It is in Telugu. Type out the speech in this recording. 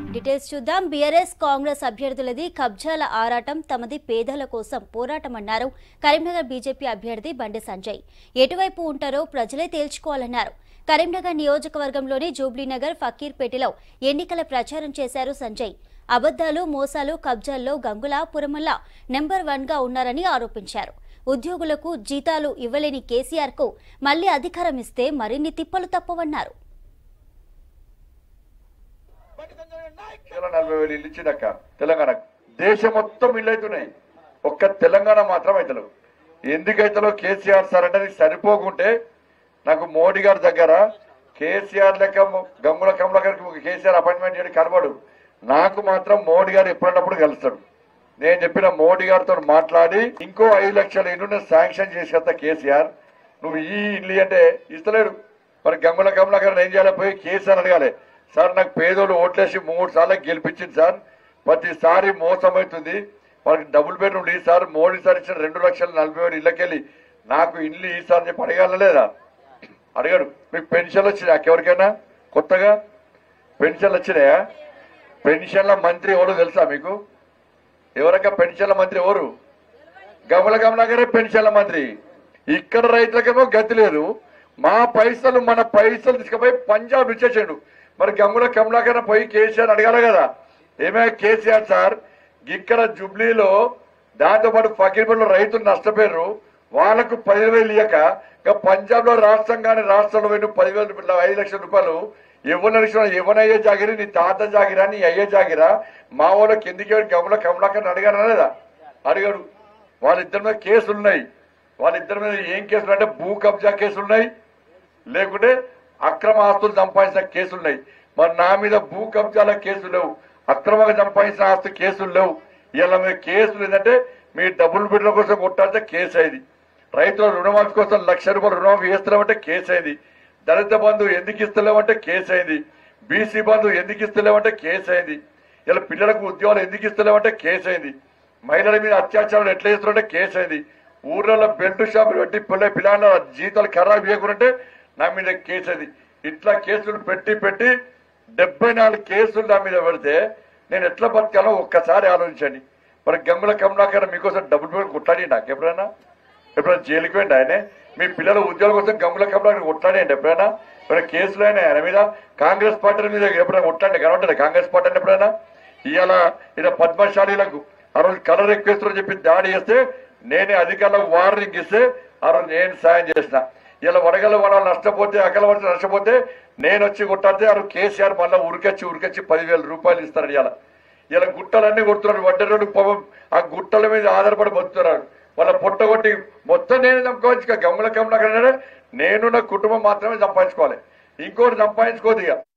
డీటెయిల్స్ చూద్దాం బీఆర్ఎస్ కాంగ్రెస్ అభ్యర్థులది కబ్జాల ఆరాటం తమది పేదల కోసం పోరాటం అన్నారు కరీంనగర్ బీజేపీ అభ్యర్థి బండి సంజయ్ ఎటువైపు ఉంటారో ప్రజలే తేల్చుకోవాలన్నారు కరీంనగర్ నియోజకవర్గంలోని జూబ్లీనగర్ ఫకీర్పేటలో ఎన్నికల ప్రచారం చేశారు సంజయ్ అబద్దాలు మోసాలు కబ్జాల్లో గంగుల పురమల్ల నెంబర్ వన్ గా ఉన్నారని ఆరోపించారు ఉద్యోగులకు జీతాలు ఇవ్వలేని కేసీఆర్ కు మళ్లీ అధికారం ఇస్తే మరిన్ని తిప్పలు తప్పవన్నారు కేవలం నలభై వేలు ఇల్లు ఇచ్చిందక్క తెలంగాణ దేశం మొత్తం ఇల్లు అవుతున్నాయి ఒక్క తెలంగాణ మాత్రం అవుతలేవు ఎందుకైతలో కేసీఆర్ సార్ అంటే నీకు సరిపోకుంటే నాకు మోడీ గారి దగ్గర కేసీఆర్ లెక్క గమ్ముల కమల గారికి కేసీఆర్ అపాయింట్మెంట్ చేయడం కనబడు నాకు మాత్రం మోడీ గారు ఎప్పుడప్పుడు కలుస్తాడు నేను చెప్పిన మోడీ గారితో మాట్లాడి ఇంకో ఐదు లక్షల ఇల్లు శాంక్షన్ చేసేస్తా కేసీఆర్ నువ్వు ఈ ఇల్లు అంటే ఇస్తలేడు మరి గంగుల కమల గారిని ఏం చేయాలి పోయి కేసీఆర్ అడగాలి సార్ నాకు పేదోళ్ళు ఓట్లేసి మూడు సార్లు గెలిపించింది సార్ ప్రతిసారి మోసం అవుతుంది వాళ్ళకి డబుల్ బెడ్రూమ్ ఈ సార్ మోడీ సార్ ఇచ్చిన రెండు లక్షల నలభై వేలు ఇళ్ళకెళ్ళి నాకు ఇల్లు ఈ సార్ అని చెప్పి అడగాల లేదా అడిగాడు మీకు పెన్షన్లు వచ్చినాయా ఎవరికైనా కొత్తగా పెన్షన్లు వచ్చినాయా పెన్షన్ల మంత్రి ఎవరు తెలుసా మీకు ఎవరక్క పెన్షన్ల మంత్రి ఎవరు గమల గమనగరే పెన్షన్ల మంత్రి ఇక్కడ రైతులకేమో గతి లేదు మా పైసలు మన పైసలు తీసుకుపోయి పంజాబ్ ఇచ్చేసాడు మరి గమ్ముల కమలాకర పోయి కేసీఆర్ అడగాల కదా ఏమే కేసీఆర్ సార్ ఇక్కడ జుబ్లీలో దాంతోపాటు ఫకీర్పల్లిలో రైతులు నష్టపోయారు వాళ్ళకు పదివేలు ఇయ్యక ఇంకా పంజాబ్ లో రాష్ట్రం కానీ రాష్ట్రంలో పోయిన పదివేల రూపాయలు ఐదు లక్షల రూపాయలు ఎవరిన ఎవనయ్యే జాగిరి నీ తాత జాగిరా నీ అయ్యే జాగిరా మా వాళ్ళకి ఎందుకు గమల కమలాకర్ అడిగారా లేదా అడిగాడు వాళ్ళిద్దరి మీద కేసులు ఉన్నాయి వాళ్ళిద్దరి మీద ఏం కేసులు అంటే భూ కబ్జా కేసులు ఉన్నాయి లేకుంటే అక్రమ ఆస్తులు సంపాదించిన కేసులు ఉన్నాయి మరి నా మీద భూ కబ్జాల కేసులు లేవు అక్రమంగా సంపాదించిన ఆస్తు కేసులు లేవు ఇలా మీద కేసులు ఏంటంటే మీ డబ్బులు బిడ్డల కోసం కొట్టాల్సిన కేసు అయింది రైతుల రుణమాఫీ కోసం లక్ష రూపాయలు రుణమాఫీ చేస్తలేమంటే కేసు అయింది దళిత బంధు ఎందుకు ఇస్తలేమంటే కేసు అయింది బీసీ బంధు ఎందుకు ఇస్తలేమంటే కేసు అయింది ఇలా పిల్లలకు ఉద్యోగాలు ఎందుకు ఇస్తలేమంటే కేసు అయింది మహిళల మీద అత్యాచారాలు ఎట్లా చేస్తున్నారంటే కేసు అయింది ఊర్లలో బెల్ట్ షాపులు పెట్టి పిల్ల పిల్లల జీతాలు ఖరాబ్ చేయకుంటే నా మీద కేసు అయింది ఇట్లా కేసులు పెట్టి పెట్టి డెబ్బై నాలుగు కేసులు నా మీద పెడితే నేను ఎట్లా బతకాలో ఒక్కసారి ఆలోచించండి మరి గమ్ముల కమలాకర్ మీకోసం డబ్బులు పెట్టి కొట్లాడి నాకు ఎప్పుడైనా ఎప్పుడైనా జైలుకి వెళ్ళండి ఆయనే మీ పిల్లల ఉద్యోగం కోసం గమ్ముల కమలాకర్ కొట్లాడండి ఎప్పుడైనా ఏమైనా కేసులు అయినా ఆయన మీద కాంగ్రెస్ పార్టీ మీద ఎప్పుడైనా కొట్లాడి కనబడ్డాడు కాంగ్రెస్ పార్టీ అంటే ఎప్పుడైనా ఇవాళ ఇలా పద్మశాలీలకు ఆ రోజు కలర్ ఎక్కువేస్తారని చెప్పి దాడి చేస్తే నేనే అధికారులకు వార్నింగ్ ఇస్తే ఆ రోజు నేను సాయం చేసిన ఇలా వడగల వడాలు నష్టపోతే అకల వడ నష్టపోతే నేను వచ్చి కొట్టాడితే ఆ రోజు కేసీఆర్ మళ్ళీ ఉరికొచ్చి ఉరికొచ్చి పదివేల రూపాయలు ఇస్తాడు ఇలా ఇలా గుట్టలన్నీ కొడుతున్నాడు వడ్డరోడు పాపం ఆ గుట్టల మీద ఆధారపడి బతుకుతున్నాడు వాళ్ళ పుట్ట కొట్టి మొత్తం నేను చంపుకోవచ్చు గమ్ముల కమ్మల నేను నా కుటుంబం మాత్రమే సంపాదించుకోవాలి ఇంకోటి సంపాదించుకోదు ఇక